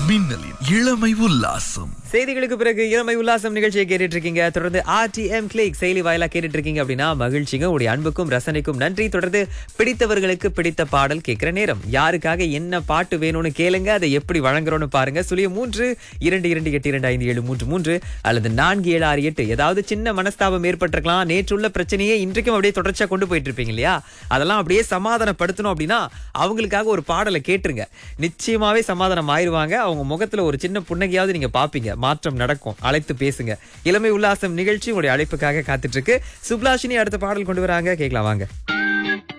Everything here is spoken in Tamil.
மின்னலின் இளமை உல்லாசம் செய்திகளுக்கு பிறகு இளமை உல்லாசம் நிகழ்ச்சியை கேட்டுட்டு இருக்கீங்க தொடர்ந்து ஆர்டிஎம் கிளிக் செயலி வாயிலா கேட்டுட்டு இருக்கீங்க அப்படின்னா மகிழ்ச்சிங்க உங்களுடைய அன்புக்கும் ரசனைக்கும் நன்றி தொடர்ந்து பிடித்தவர்களுக்கு பிடித்த பாடல் கேட்கிற நேரம் யாருக்காக என்ன பாட்டு வேணும்னு கேளுங்க அதை எப்படி வழங்குறோம்னு பாருங்க சுழிய மூன்று இரண்டு இரண்டு எட்டு இரண்டு ஐந்து ஏழு மூன்று மூன்று அல்லது நான்கு ஏழு ஆறு எட்டு ஏதாவது சின்ன மனஸ்தாபம் ஏற்பட்டிருக்கலாம் நேற்றுள்ள பிரச்சனையே இன்றைக்கும் அப்படியே தொடர்ச்சியா கொண்டு போயிட்டு இருப்பீங்க இல்லையா அதெல்லாம் அப்படியே சமாதானப்படுத்தணும் அப்படின்னா அவங்களுக்காக ஒரு பாடலை கேட்டுருங்க நிச்சயமாவே சமாதானம் ஆயிருவாங்க அவங்க முகத்துல ஒரு சின்ன புன்னகையாவது நீங்க பாப்பீங்க மாற்றம் நடக்கும் அழைத்து பேசுங்க இளமை உல்லாசம் நிகழ்ச்சி உங்களுடைய அழைப்புக்காக காத்துட்டு இருக்கு சுப்லாஷினி அடுத்த பாடல் கொண்டு வராங்க கேட்கலாம் வாங்க